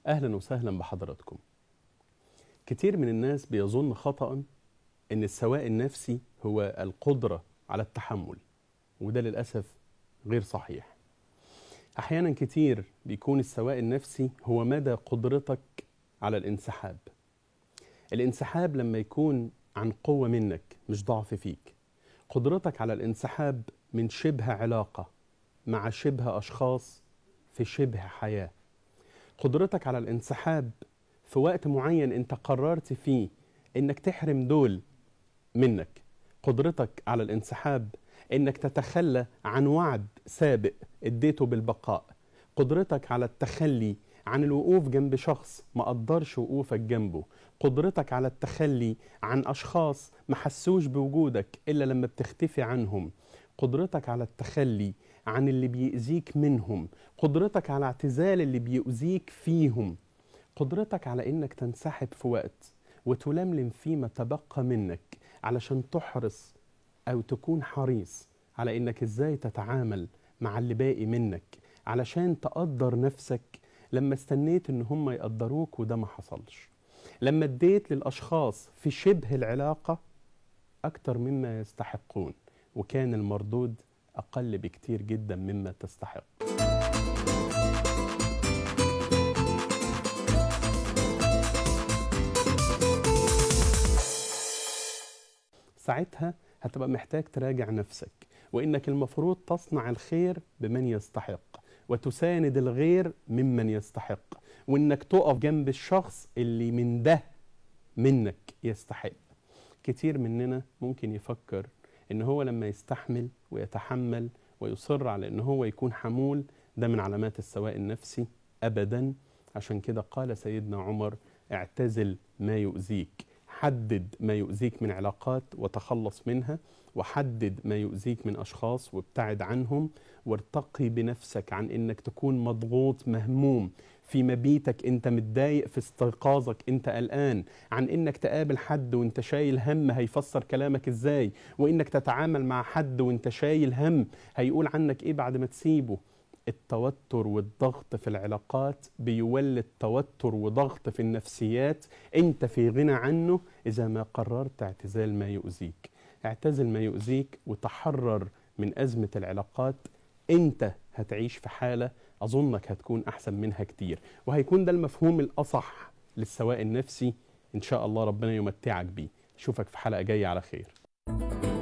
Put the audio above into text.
أهلا وسهلا بحضراتكم كتير من الناس بيظن خطأ أن السواء النفسي هو القدرة على التحمل وده للأسف غير صحيح أحيانا كتير بيكون السواء النفسي هو مدى قدرتك على الانسحاب الانسحاب لما يكون عن قوة منك مش ضعف فيك قدرتك على الانسحاب من شبه علاقة مع شبه أشخاص في شبه حياة قدرتك على الانسحاب في وقت معين انت قررت فيه انك تحرم دول منك قدرتك على الانسحاب انك تتخلى عن وعد سابق اديته بالبقاء قدرتك على التخلي عن الوقوف جنب شخص ما قدرش وقوفك جنبه قدرتك على التخلي عن اشخاص ما حسوش بوجودك الا لما بتختفي عنهم قدرتك على التخلي عن اللي بيأذيك منهم قدرتك على اعتزال اللي بيؤذيك فيهم قدرتك على انك تنسحب في وقت وتلملم فيما تبقى منك علشان تحرص او تكون حريص على انك ازاي تتعامل مع اللي باقي منك علشان تقدر نفسك لما استنيت ان هم يقدروك وده ما حصلش لما اديت للاشخاص في شبه العلاقه اكتر مما يستحقون وكان المردود اقل بكتير جدا مما تستحق ساعتها هتبقى محتاج تراجع نفسك وانك المفروض تصنع الخير بمن يستحق وتساند الغير ممن يستحق وانك تقف جنب الشخص اللي من ده منك يستحق كتير مننا ممكن يفكر ان هو لما يستحمل ويتحمل ويصر على ان هو يكون حمول ده من علامات السواء النفسي ابدا عشان كده قال سيدنا عمر اعتزل ما يؤذيك حدد ما يؤذيك من علاقات وتخلص منها وحدد ما يؤذيك من اشخاص وابتعد عنهم وارتقي بنفسك عن انك تكون مضغوط مهموم في مبيتك انت متضايق في استيقاظك انت قلقان عن انك تقابل حد وانت شايل هم هيفسر كلامك ازاي وانك تتعامل مع حد وانت شايل هم هيقول عنك ايه بعد ما تسيبه التوتر والضغط في العلاقات بيولد توتر وضغط في النفسيات انت في غنى عنه اذا ما قررت اعتزال ما يؤذيك اعتزل ما يؤذيك وتحرر من ازمه العلاقات انت هتعيش في حاله اظنك هتكون احسن منها كتير وهيكون ده المفهوم الاصح للسواء النفسي ان شاء الله ربنا يمتعك بيه اشوفك في حلقه جايه على خير